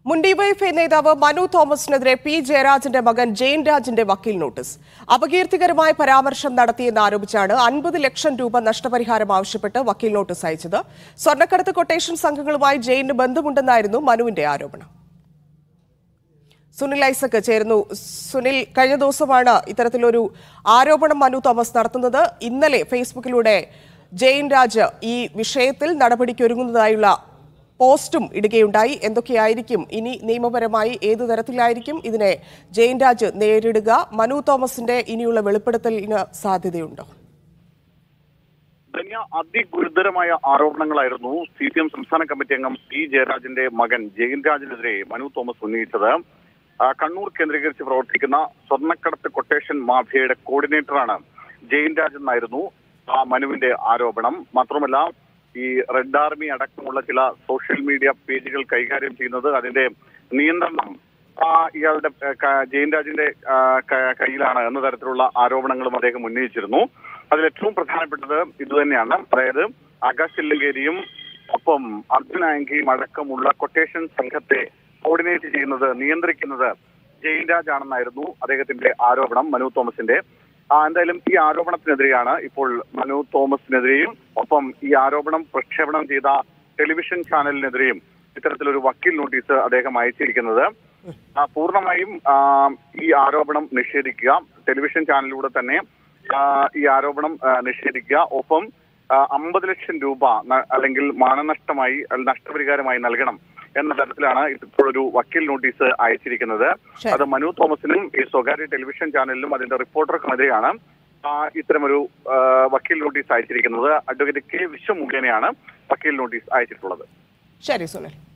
മുൻ ഡിവൈഎഫ്ഐ നേതാവ് മനു തോമസിനെതിരെ പി ജയരാജന്റെ മകൻ ജെയിൻ രാജിന്റെ വക്കീൽ നോട്ടീസ് അപകീർത്തികരമായ പരാമർശം നടത്തിയെന്ന് ആരോപിച്ചാണ് അൻപത് ലക്ഷം രൂപ നഷ്ടപരിഹാരം ആവശ്യപ്പെട്ട് വക്കീൽ നോട്ടീസ് അയച്ചത് സ്വർണ്ണക്കടത്ത് കൊട്ടേഷൻ സംഘങ്ങളുമായി ജെയിന് ബന്ധമുണ്ടെന്നായിരുന്നു മനുവിന്റെ ആരോപണം സുനിൽ ഐസക് ചേരുന്നു സുനിൽ കഴിഞ്ഞ ദിവസമാണ് ഇത്തരത്തിലൊരു ആരോപണം മനു തോമസ് നടത്തുന്നത് ഇന്നലെ ഫേസ്ബുക്കിലൂടെ ജെയിൻ രാജ് ഈ വിഷയത്തിൽ നടപടിക്കൊരുങ്ങുന്നതായുള്ള പോസ്റ്റും ഇടുകയുണ്ടായി എന്തൊക്കെയായിരിക്കും ഇനി നിയമപരമായി ഏതു തരത്തിലായിരിക്കും ഇതിനെ ജെയിൻ രാജ് നേരിടുക മനു തോമസിന്റെ ഇനിയുള്ള വെളിപ്പെടുത്തലിന് സാധ്യതയുണ്ടോ ധന്യ അതിഗുരുതരമായ ആരോപണങ്ങളായിരുന്നു സി പി എം സംസ്ഥാന കമ്മിറ്റി അംഗം പി ജയരാജന്റെ മകൻ ജയൻ രാജിനെതിരെ മനു തോമസ് ഉന്നയിച്ചത് ആ, കണ്ണൂർ കേന്ദ്രീകരിച്ച് പ്രവർത്തിക്കുന്ന സ്വർണ്ണക്കടത്ത് കൊട്ടേഷൻ മാഫിയയുടെ കോർഡിനേറ്ററാണ് ജയൻ രാജ് എന്നായിരുന്നു ആ മനുവിന്റെ ആരോപണം മാത്രമല്ല ഈ റെഡ് ആർമി അടക്കമുള്ള ചില സോഷ്യൽ മീഡിയ പേജുകൾ കൈകാര്യം ചെയ്യുന്നത് അതിന്റെ നിയന്ത്രണം ആ, ഇയാളുടെ ഏ, ക- ജയൻ രാജിന്റെ ആ, ക- കയ്യിലാണ് എന്ന തരത്തിലുള്ള ആരോപണങ്ങളും അദ്ദേഹം ഉന്നയിച്ചിരുന്നു അതിൽ ഏറ്റവും പ്രധാനപ്പെട്ടത് ഇതുതന്നെയാണ് അതായത് ആകാശ് ചില്ലങ്കേരിയും ഒപ്പം അർജുൻ ആങ്കിയും അടക്കമുള്ള കൊട്ടേഷൻ സംഘത്തെ കോർഡിനേറ്റ് ചെയ്യുന്നത് നിയന്ത്രിക്കുന്നത് ജയിൻ രാജ് ആണെന്നായിരുന്നു അദ്ദേഹത്തിന്റെ ആരോപണം മനു തോമസിന്റെ ആ, എന്തായാലും ഈ ആരോപണത്തിനെതിരെയാണ് ഇപ്പോൾ മനു തോമസിനെതിരെയും ഒപ്പം ഈ ആരോപണം പ്രക്ഷേപണം ചെയ്ത ടെലിവിഷൻ ചാനലിനെതിരെയും ഇത്തരത്തിലൊരു വക്കീൽ നോട്ടീസ് അദ്ദേഹം അയച്ചിരിക്കുന്നത് ആ, പൂർണ്ണമായും ആ, ഈ ആരോപണം നിഷേധിക്കുക ടെലിവിഷൻ ചാനലിലൂടെ തന്നെ ആ, ഈ ആരോപണം ആ, നിഷേധിക്കുക ഒപ്പം അമ്പത് ലക്ഷം രൂപ ന- അല്ലെങ്കിൽ മാനനഷ്ടമായി അല്ലെങ്കിൽ നഷ്ടപരിഹാരമായി നൽകണം എന്ന തരത്തിലാണ് ഇപ്പോഴൊരു വക്കീൽ നോട്ടീസ് അയച്ചിരിക്കുന്നത് ശരി. അത് മനു തോമസിനും ഈ സ്വകാര്യ ടെലിവിഷൻ ചാനലിലും അതിന്റെ റിപ്പോർട്ടർക്കുമെതിരെയാണ് ആ, ഇത്തരമൊരു ആ, വക്കീൽ നോട്ടീസ് അയച്ചിരിക്കുന്നത് അഡ്വക്കേറ്റ് കെ വിശ്വ മുഖേനയാണ് വക്കീൽ നോട്ടീസ് അയച്ചിട്ടുള്ളത് ശരി സുനിൽ